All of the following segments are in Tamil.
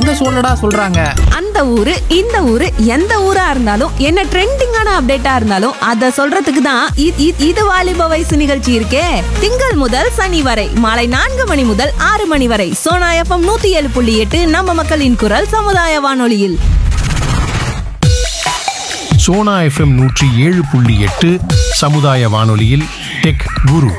ஒண்ணு சொல்லடா சொல்றாங்க அந்த ஊரு இந்த ஊரு எந்த ஊரா இருந்தாலும் என்ன ட்ரெண்டிங்கான அப்டேட்டா இருந்தாலும் அத சொல்றதுக்கு தான் இ- இ- இது வாலிப வயசு நிகழ்ச்சி இருக்கே திங்கள் முதல் சனி வரை மாலை நான்கு மணி முதல் ஆறு மணி வரை சோனா எஃப்எம் நூத்தி ஏழு புள்ளி எட்டு நம்ம மக்களின் குரல் சமுதாய வானொலியில் சோனா எஃப்எம் நூற்றி ஏழு புள்ளி எட்டு சமுதாய வானொலியில் டெக் குரு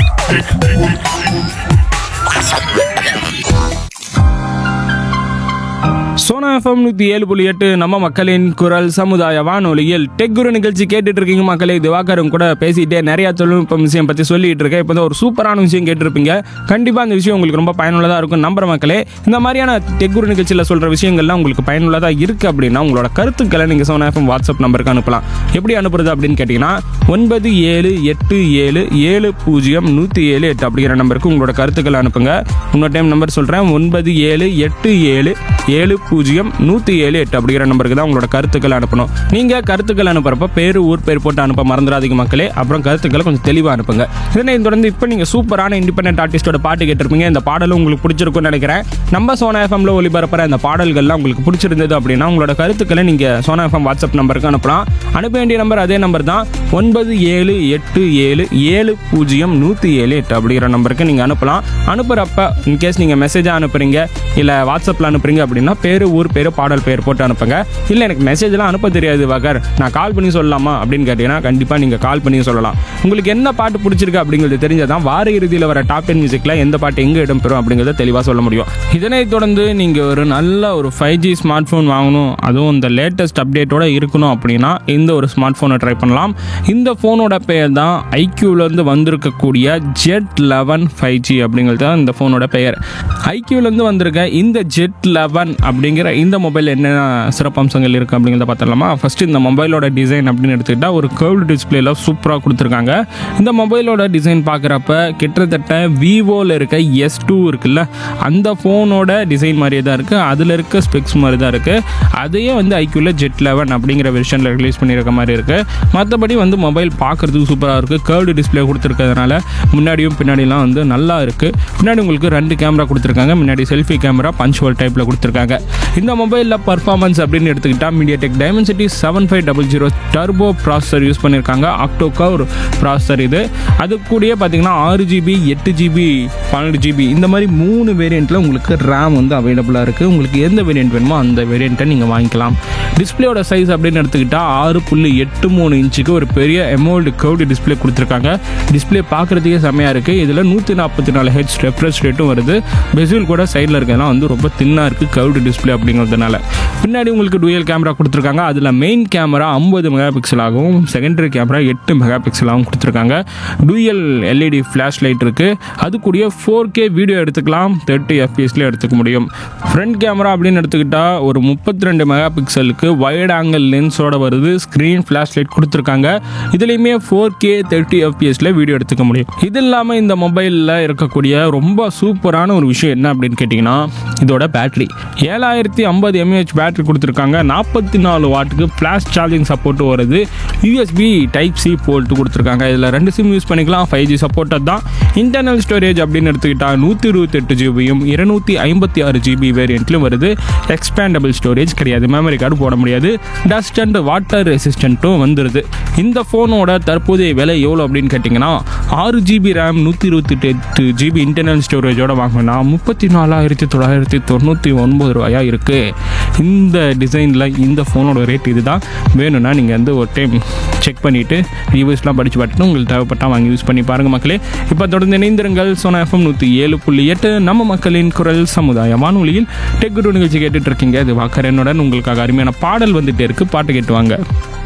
சோனா எஃப்எம் நூற்றி ஏழு புள்ளி எட்டு நம்ம மக்களின் குரல் சமுதாய வானொலியில் டெக் குரு நிகழ்ச்சி கேட்டுட்டு இருக்கீங்க மக்களே திவாகரும் கூட பேசிட்டே நிறைய தொழில்நுட்பம் விஷயம் பற்றி சொல்லிட்டு இருக்கேன் இப்போ தான் ஒரு சூப்பரான விஷயம் கேட்டிருப்பீங்க கண்டிப்பாக அந்த விஷயம் உங்களுக்கு ரொம்ப பயனுள்ளதாக இருக்கும் நம்புற மக்களே இந்த மாதிரியான டெக் குரு நிகழ்ச்சியில் சொல்கிற விஷயங்கள்லாம் உங்களுக்கு பயனுள்ளதாக இருக்குது அப்படின்னா உங்களோட கருத்துக்களை நீங்கள் சோனா எஃப்எம் வாட்ஸ்அப் நம்பருக்கு அனுப்பலாம் எப்படி அனுப்புறது அப்படின்னு கேட்டிங்கன்னா ஒன்பது ஏழு எட்டு ஏழு ஏழு பூஜ்ஜியம் நூற்றி ஏழு எட்டு அப்படிங்கிற நம்பருக்கு உங்களோட கருத்துக்களை அனுப்புங்க இன்னொரு டைம் நம்பர் சொல்கிறேன் ஒன்பது ஏழு எட்டு ஏழு ஏழு பூஜ்ஜியம் நூற்றி ஏழு எட்டு அப்படிங்கிற நம்பருக்கு தான் உங்களோட கருத்துக்களை அனுப்பணும் நீங்கள் கருத்துக்கள் அனுப்புறப்ப பேர் ஊர் பேர் போட்டு அனுப்ப மறந்துடாதீங்க மக்களே அப்புறம் கருத்துக்களை கொஞ்சம் தெளிவாக அனுப்புங்க இதனை தொடர்ந்து இப்போ நீங்கள் சூப்பரான இண்டிபெண்டன்ட் ஆர்டிஸ்டோட பாட்டு கேட்டிருப்பீங்க இந்த பாடலும் உங்களுக்கு பிடிச்சிருக்கும்னு நினைக்கிறேன் நம்ம சோனா எஃப்எம்ல ஒளிபரப்புற இந்த பாடல்கள்லாம் உங்களுக்கு பிடிச்சிருந்தது அப்படின்னா உங்களோட கருத்துக்களை நீங்கள் சோனா எஃப்எம் வாட்ஸ்அப் நம்பருக்கு அனுப்பலாம் அனுப்ப வேண்டிய நம்பர் அதே நம்பர் தான் ஒன்பது ஏழு எட்டு ஏழு ஏழு பூஜ்ஜியம் நூற்றி ஏழு எட்டு அப்படிங்கிற நம்பருக்கு நீங்கள் அனுப்பலாம் அனுப்புகிறப்ப இன்கேஸ் நீங்கள் மெசேஜாக அனுப்புறீங்க இல்லை வாட்ஸ்அப்பில் அனுப்புறீங்க அப்படின்னா பேர் ஊர் பேர் பாடல் பேர் போட்டு அனுப்புங்க இல்லை எனக்கு மெசேஜ்லாம் அனுப்ப தெரியாது வகர் நான் கால் பண்ணி சொல்லலாமா அப்படின்னு கேட்டிங்கன்னா கண்டிப்பாக நீங்கள் கால் பண்ணி சொல்லலாம் உங்களுக்கு என்ன பாட்டு பிடிச்சிருக்கு அப்படிங்கிறது தெரிஞ்சதான் வார இறுதியில் வர டாப் டென் மியூசிக்கில் எந்த பாட்டு எங்கே இடம்பெறும் அப்படிங்கிறத தெளிவாக சொல்ல முடியும் இதனைத் தொடர்ந்து நீங்கள் ஒரு நல்ல ஒரு ஃபைவ் ஜி ஸ்மார்ட் ஃபோன் வாங்கணும் அதுவும் இந்த லேட்டஸ்ட் அப்டேட்டோட இருக்கணும் அப்படின்னா இந்த ஒரு ஸ்மார்ட் ஃபோனை ட்ரை பண்ணலாம் இந்த ஃபோனோட பேர் தான் ஐக்யூலேருந்து வந்திருக்கக்கூடிய ஜெட் லெவன் ஃபைவ் ஜி அப்படிங்கிறது தான் இந்த ஃபோனோட பெயர் ஐக்யூலேருந்து வந்திருக்க இந்த ஜெட் லெவன் அப்படிங்கிற இந்த மொபைல் என்ன சிறப்பம்சங்கள் இருக்குது அப்படிங்கிறத பார்த்துடலாமா ஃபஸ்ட்டு இந்த மொபைலோட டிசைன் அப்படின்னு எடுத்துக்கிட்டால் ஒரு கர்வ்டு டிஸ்பிளேல சூப்பராக கொடுத்துருக்காங்க இந்த மொபைலோட டிசைன் பார்க்குறப்ப கிட்டத்தட்ட விவோவில் இருக்க எஸ் டூ இருக்குல்ல அந்த ஃபோனோட டிசைன் மாதிரியே தான் இருக்குது அதில் இருக்க ஸ்பெக்ஸ் மாதிரி தான் இருக்குது அதையே வந்து ஐக்யூவில் ஜெட் லெவன் அப்படிங்கிற வெர்ஷனில் ரிலீஸ் பண்ணியிருக்க மாதிரி இருக்குது மற்றபடி வந்து மொபைல் பார்க்குறதுக்கு சூப்பராக இருக்குது கர்வ்டு டிஸ்பிளே கொடுத்துருக்கிறதுனால முன்னாடியும் பின்னாடிலாம் வந்து நல்லா இருக்குது பின்னாடி உங்களுக்கு ரெண்டு கேமரா கொடுத்துருக்காங்க முன்னாடி செல்ஃபி கேமரா பஞ்ச் ஹோல் டைப்பில் கொடுத்துருக்காங்க இந்த மொபைலில் பர்ஃபார்மன்ஸ் அப்படின்னு எடுத்துக்கிட்டால் MediaTek Dimensity seven five double zero turbo processor use பண்ணியிருக்காங்க ஆக்டோக்கா ஒரு ப்ராசஸர் இது அது கூடயே பார்த்தீங்கன்னா ஆறு ஜிபி எட்டு ஜிபி பன்னெண்டு ஜிபி இந்த மாதிரி மூணு வேரியண்ட்டில் உங்களுக்கு ரேம் வந்து அவைலபிளாக இருக்குது உங்களுக்கு எந்த வேரியண்ட் வேணுமோ அந்த வேரியண்ட்டை நீங்கள் வாங்கிக்கலாம் டிஸ்பிளேயோட சைஸ் அப்படின்னு எடுத்துக்கிட்டால் ஆறு புள்ளி எட்டு மூணு இன்ச்சுக்கு ஒரு பெரிய எமோல்டு கவுடு டிஸ்பிளே கொடுத்துருக்காங்க டிஸ்பிளே பார்க்குறதுக்கே செம்மையாக இருக்குது இதில் நூற்றி நாற்பத்தி நாலு ஹெச் ரெஃப்ரெஷ் ரேட்டும் வருது பெசில் கூட சைடில் இருக்கிறதுலாம் வந்து ரொம்ப தின்னாக இருக்குது கவுடு டிஸ்பிளே அப்படிங்கிறதுனால பின்னாடி உங்களுக்கு டூயல் கேமரா கொடுத்துருக்காங்க அதில் மெயின் கேமரா ஐம்பது மெகா பிக்சலாகவும் செகண்டரி கேமரா எட்டு மெகா பிக்சலாகவும் கொடுத்துருக்காங்க டூயல் எல்இடி ஃப்ளாஷ் லைட் இருக்குது அது கூடயே ஃபோர் கே வீடியோ எடுத்துக்கலாம் தேர்ட்டி எஃப்பிஎஸ்லேயே எடுத்துக்க முடியும் ஃப்ரண்ட் கேமரா அப்படின்னு எடுத்துக்கிட்டால் ஒரு முப்பத்தி ரெண்டு மெகா பிக்சலுக்கு வைட் ஆங்கிள் லென்ஸோட வருது ஸ்க்ரீன் ஃப்ளாஷ் லைட் கொடுத்துருக்காங்க இதுலேயுமே ஃபோர் கே தேர்ட்டி எஃப்பிஎஸ்ல வீடியோ எடுத்துக்க முடியும் இது இல்லாமல் இந்த மொபைலில் இருக்கக்கூடிய ரொம்ப சூப்பரான ஒரு விஷயம் என்ன அப்படின்னு கேட்டிங்கன்னா இதோட பேட்டரி ஏழாயிரத்தி ஐம்பது எம்ஏஹெச் பேட்டரி கொடுத்துருக்காங்க நாற்பத்தி நாலு வாட்டுக்கு ஃப்ளாஷ் சார்ஜிங் சப்போர்ட் வருது யூஎஸ்பி டைப் சி போல்ட்டு கொடுத்துருக்காங்க இதில் ரெண்டு சிம் யூஸ் பண்ணிக்கலாம் ஃபைவ் ஜி சப்போர்ட்டட் தான் இன்டர்னல் ஸ்டோரேஜ் அப்படின்னு எடுத்துக்கிட்டால் நூற்றி இருபத்தெட்டு ஜிபியும் இருநூத்தி ஐம்பத்தி ஆறு ஜிபி வேரியண்ட்லையும் வருது எக்ஸ்பேண்டபிள் ஸ்டோரேஜ் கிடையாது மெமரி கார்டு போட முடியாது டஸ்ட் அண்ட் வாட்டர் ரெசிஸ்டண்ட்டும் வந்துடுது இந்த ஃபோனோட தற்போதைய விலை எவ்வளோ அப்படின்னு கேட்டிங்கன்னா ஆறு ஜிபி ரேம் நூற்றி இருபத்தி எட்டு ஜிபி இன்டர்னல் ஸ்டோரேஜோட வாங்கினா முப்பத்தி நாலாயிரத்தி தொள்ளாயிரத்தி தொண்ணூற்றி ஒன்பது ரூபாயா இருக்குது இந்த டிசைனில் இந்த ஃபோனோட ரேட் இதுதான் வேணும்னா நீங்கள் வந்து ஒரு டைம் செக் பண்ணிவிட்டு ரிவ்யூஸ்லாம் படித்து பார்த்துட்டு உங்களுக்கு தேவைப்பட்டால் வாங்கி யூஸ் பண்ணி பாருங்கள் மக்களே இப்போ தொடர்ந்து இணைந்திருங்கள் சோனா எஃப்எம் நூற்றி ஏழு புள்ளி எட்டு நம்ம மக்களின் குரல் சமுதாய வானொலியில் டெக் குரு நிகழ்ச்சி கேட்டுட்டு இருக்கீங்க இது வாக்கரனுடன் உங்களுக்காக அருமையான பாடல் வந்துட்டே இருக்கு பாட்டு கேட்டு வாங்க